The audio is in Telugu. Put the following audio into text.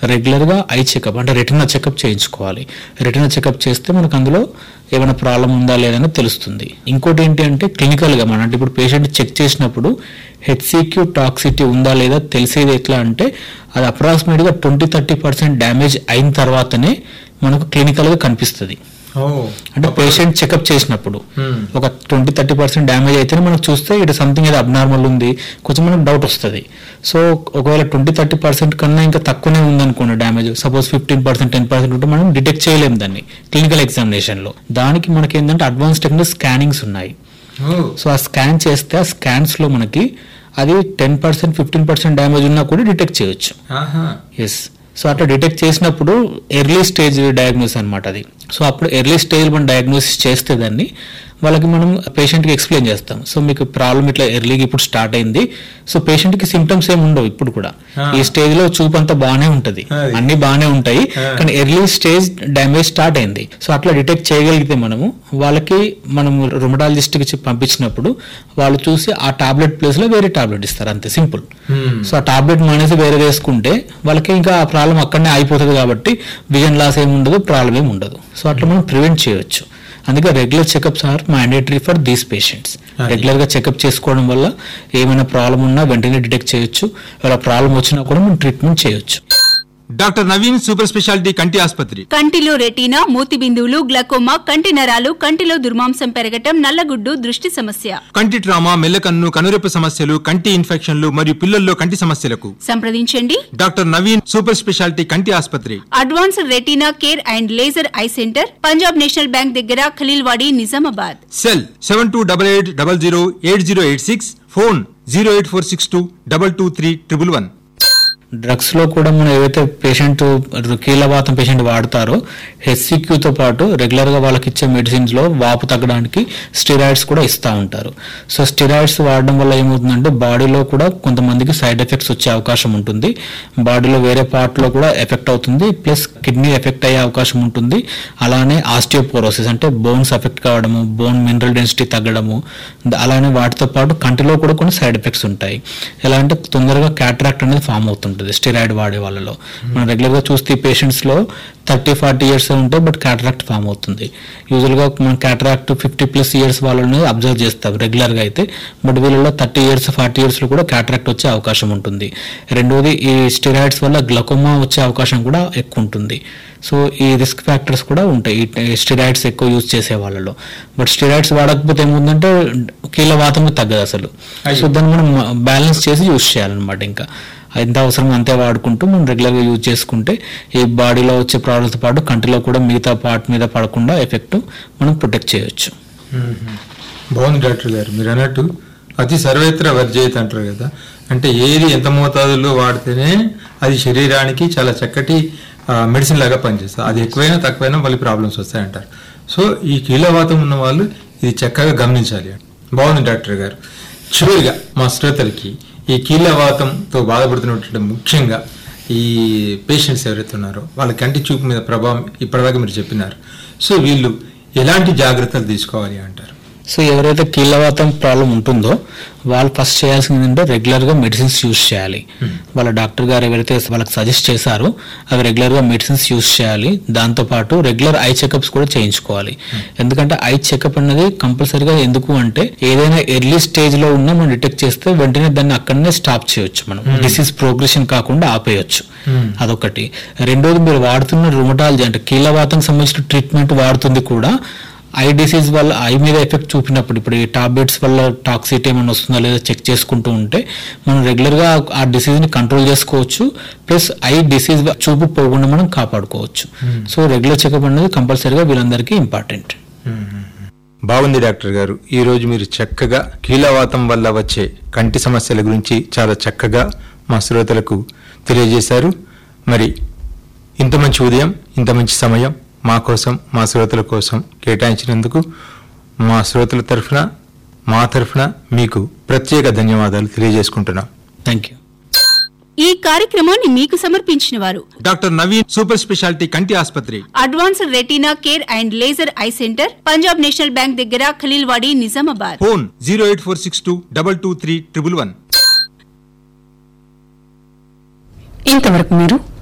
రెగ్యులర్గా ఐ చెకప్ అంటే రెటినా చెకప్ చేయించుకోవాలి రెటినా చెకప్ చేస్తే మనకు అందులో ఏమైనా ప్రాబ్లం ఉందా లేదని తెలుస్తుంది ఇంకోటి ఏంటి అంటే క్లినికల్గా మనం అంటే ఇప్పుడు పేషెంట్ చెక్ చేసినప్పుడు హెచ్సిక్యూ టాక్సిటీ ఉందా లేదా తెలిసేది ఎట్లా అంటే అది అప్రాక్సిమేట్గా ట్వంటీ థర్టీ పర్సెంట్ డ్యామేజ్ అయిన తర్వాతనే మనకు క్లినికల్గా కనిపిస్తుంది ఓ అంటే పేషెంట్ చెకప్ చేసినప్పుడు Hmm. ఒక ట్వంటీ థర్టీ పర్సెంట్ డ్యామేజ్ అయితేనే మనకు చూస్తే ఇటు సంథింగ్ ఏదో అబ్నార్మల్ ఉంది కొంచెం మనకు డౌట్ వస్తుంది సో ఒకవేళ ట్వంటీ థర్టీ పర్సెంట్ కన్నా ఇంకా తక్కువనే ఉందనుకోండి damage suppose fifteen percent ten percent ఉంటే మనం డిటెక్ట్ చేయలేము దాన్ని క్లినికల్ ఎగ్జామినేషన్లో దానికి మనకి ఏంటంటే అడ్వాన్స్ టెక్నిక్ స్కానింగ్స్ ఉన్నాయి ఓ సో ఆ స్కాన్ చేస్తే ఆ స్కాన్స్లో మనకి అది ten percent fifteen percent damage ఉన్నా కూడా డిటెక్ట్ చేయొచ్చు ఆహా ఎస్ సో అట్లా డిటెక్ట్ చేసినప్పుడు ఎర్లీ స్టేజ్ డయాగ్నోస్ అనమాట అది సో అప్పుడు ఎర్లీ స్టేజ్ మనం డయాగ్నోసిస్ చేస్తే దాన్ని వాళ్ళకి మనం పేషెంట్కి ఎక్స్ప్లెయిన్ చేస్తాం సో మీకు ప్రాబ్లం ఇట్లా ఎర్లీగా ఇప్పుడు స్టార్ట్ అయింది సో పేషెంట్కి సిమ్టమ్స్ ఏమి ఉండవు ఇప్పుడు కూడా Ah. ఈ స్టేజ్లో చూపు అంతా బాగానే ఉంటుంది అది. అన్ని బాగానే ఉంటాయి Ah. కానీ ఎర్లీ స్టేజ్ డ్యామేజ్ స్టార్ట్ అయింది సో అట్లా డిటెక్ట్ చేయగలిగితే మనము వాళ్ళకి మనము రుమటాలజిస్ట్కి పంపించినప్పుడు వాళ్ళు చూసి ఆ టాబ్లెట్ ప్లేస్లో వేరే టాబ్లెట్ ఇస్తారు అంతే సింపుల్ Hmm. సో ఆ టాబ్లెట్ మానేసి వేరే వేసుకుంటే వాళ్ళకి ఇంకా ఆ ప్రాబ్లం అక్కడనే అయిపోతుంది కాబట్టి విజన్ లాస్ ఏమి ఉండదు ప్రాబ్లం ఏమి ఉండదు సో అట్లా మనం ప్రివెంట్ చేయొచ్చు అందుకే regular checkups are mandatory for these patients అది. రెగ్యులర్ గా చెకప్ చేసుకోవడం వల్ల ఏమైనా ప్రాబ్లం ఉన్నా వెంటనే డిటెక్ట్ చేయొచ్చు ఇలా ప్రాబ్లం వచ్చినా కూడా మనం ట్రీట్మెంట్ చేయొచ్చు డాక్టర్ నవీన్ సూపర్ స్పెషాలిటీ కంటి ఆసుపత్రి కంటిలో రెటీనా మూతి బిందువులు గ్లకోమా కంటి నరాలు కంటిలో దుర్మాంసం పెరగటం నల్లగుడ్డు దృష్టి సమస్య కంటి ట్రామా మెల్లకన్ను కనురెప్ప సమస్యలు కంటి ఇన్ఫెక్షన్లు మరియు పిల్లల్లో కంటి సమస్యలకు సంప్రదించండి డాక్టర్ నవీన్ సూపర్ స్పెషాలిటీ కంటి ఆసుపత్రి advanced retina care and laser eye centre Punjab National Bank దగ్గర Khaleelwadi Nizamabad cell seven two double eight double zero eight zero eight six phone zero eight four six two double two three triple one drugs లో కూడా మనం ఏవైతే పేషెంట్ కీలవాతం పేషెంట్ వాడతారో హెచ్సిక్యూతో పాటు రెగ్యులర్ గా వాళ్ళకి ఇచ్చే మెడిసిన్స్ లో వాపు తగ్గడానికి స్టిరాయిడ్స్ కూడా ఇస్తూ ఉంటారు సో స్టిరాయిడ్స్ వాడడం వల్ల ఏమవుతుందంటే బాడీలో కూడా కొంతమందికి సైడ్ ఎఫెక్ట్స్ వచ్చే అవకాశం ఉంటుంది బాడీలో వేరే పార్ట్ లో కూడా ఎఫెక్ట్ అవుతుంది ప్లస్ కిడ్నీ ఎఫెక్ట్ అయ్యే అవకాశం ఉంటుంది అలానే ఆస్టియోపోరోసిస్ అంటే బోన్స్ ఎఫెక్ట్ కావడము బోన్ మినరల్ డెన్సిటీ తగ్గడము ద- అలానే వాటితో పాటు కంటిలో కూడా కొన్ని సైడ్ ఎఫెక్ట్స్ ఉంటాయి ఎలా అంటే తొందరగా క్యాట్రాక్ట్ అనేది ఫామ్ అవుతుంటుంది స్టెరాయిడ్ వాడే వాళ్ళలో మనం రెగ్యులర్ గా చూస్తే పేషెంట్స్ లో థర్టీ ఫార్టీ ఇయర్స్ ఉంటాయి బట్ క్యాట్రాక్ట్ ఫామ్ అవుతుంది యూజువల్ గా మనం క్యాట్రాక్ట్ ఫిఫ్టీ ప్లస్ ఇయర్స్ వాళ్ళని అబ్జర్వ్ చేస్తాం రెగ్యులర్ గా అయితే బట్ వీళ్ళలో థర్టీ ఇయర్స్ ఫార్టీ ఇయర్స్ లో కూడా క్యాట్రాక్ట్ వచ్చే అవకాశం ఉంటుంది రెండోది ఈ స్టెరాయిడ్స్ వల్ల గ్లకోమా వచ్చే అవకాశం కూడా ఎక్కువ ఉంటుంది సో ఈ రిస్క్ ఫ్యాక్టర్స్ కూడా ఉంటాయి ఈ స్టెరాయిడ్స్ ఎక్కువ యూజ్ చేసే వాళ్ళలో బట్ స్టెరాయిడ్స్ వాడకపోతే ఏముందంటే కీళ్ళ వాతమే తగ్గదు అసలు సో దాన్ని మనం బ్యాలెన్స్ చేసి యూజ్ చేయాలన్నమాట ఇంకా ఎంత అవసరం అంతే వాడుకుంటూ మనం రెగ్యులర్గా యూజ్ చేసుకుంటే ఈ బాడీలో వచ్చే ప్రాబ్లమ్స్తో పాటు కంటిలో కూడా మిగతా పార్ట్ మీద పడకుండా ఎఫెక్ట్ మనం ప్రొటెక్ట్ చేయొచ్చు బాగుంది డాక్టర్ గారు మీరు అన్నట్టు అతి సర్వేత్ర వర్జయిత అంటారు కదా అంటే ఏది ఎంత మోతాదులో వాడితేనే అది శరీరానికి చాలా చక్కటి మెడిసిన్ లాగా పనిచేస్తుంది అది ఎక్కువైనా తక్కువైనా మళ్ళీ ప్రాబ్లమ్స్ వస్తాయంటారు సో ఈ కీలవాతం ఉన్న వాళ్ళు ఇది చక్కగా గమనించాలి బాగుంది డాక్టర్ గారు చివరిగా మా శ్రోతలకి ఈ కీలవాతంతో బాధపడుతున్నటువంటి ముఖ్యంగా ఈ పేషెంట్స్ ఎవరైతే ఉన్నారో వాళ్ళ కంటి చూపు మీద ప్రభావం ఇప్పటిదాకా మీరు చెప్పినారు సో వీళ్ళు ఎలాంటి జాగ్రత్తలు తీసుకోవాలి అంటారు సో ఎవరైతే కీళ్ళవాతం ప్రాబ్లం ఉంటుందో వాళ్ళు ఫస్ట్ చేయాల్సింది ఏంటంటే రెగ్యులర్గా మెడిసిన్స్ యూస్ చేయాలి వాళ్ళ డాక్టర్ గారు ఎవరైతే వాళ్ళకి సజెస్ట్ చేశారో అవి రెగ్యులర్గా మెడిసిన్స్ యూస్ చేయాలి దాంతోపాటు రెగ్యులర్ ఐ చెకప్స్ కూడా చేయించుకోవాలి ఎందుకంటే ఐ చెకప్ అన్నది కంపల్సరీగా ఎందుకు అంటే ఏదైనా ఎర్లీ స్టేజ్ లో ఉన్నా మనం డిటెక్ట్ చేస్తే వెంటనే దాన్ని అక్కడనే స్టాప్ చేయొచ్చు మనం డిసీజ్ ప్రోగ్రెషన్ కాకుండా ఆపేయొచ్చు అదొకటి రెండోది మీరు వాడుతున్న రుమటాలజీ అంటే కీళ్ళవాతం సంబంధించిన ట్రీట్మెంట్ వాడుతుంది కూడా ఐ డిసీజ్ వల్ల ఐ మీద ఎఫెక్ట్ చూపినప్పుడు ఇప్పుడు ఈ టాబ్లెట్స్ వల్ల టాక్సిటీ ఏమైనా వస్తుందా లేదా చెక్ చేసుకుంటూ ఉంటే మనం రెగ్యులర్గా ఆ డిసీజ్ని కంట్రోల్ చేసుకోవచ్చు ప్లస్ ఐ డిసీజ్ చూపు పోకుండా మనం కాపాడుకోవచ్చు సో రెగ్యులర్ చెకప్ అనేది కంపల్సరీగా వీళ్ళందరికీ ఇంపార్టెంట్ బాగుంది డాక్టర్ గారు ఈ రోజు మీరు చక్కగా కీలవాతం వల్ల వచ్చే కంటి సమస్యల గురించి చాలా చక్కగా మా శ్రోతలకు తెలియజేశారు మరి ఇంత మంచి ఉదయం ఇంత మంచి సమయం మా కోసం మా శ్రోతల కోసం కేటాయించినందుకు మా శ్రోతల తరఫున మా తరఫున మీకు ప్రత్యేక ధన్యవాదాలు తెలియజేసుకుంటున్నాం థ్యాంక్ యూ ఈ కార్యక్రమాన్ని మీకు సమర్పించిన వారు డాక్టర్ నవీన్ సూపర్ స్పెషాలిటీ కంటి ఆసుపత్రి advanced retina care and laser eye centre Punjab National Bank దగ్గర Khaleelwadi Nizamabad phone zero eight four six two double two three triple one ఇంతవరకు మీరు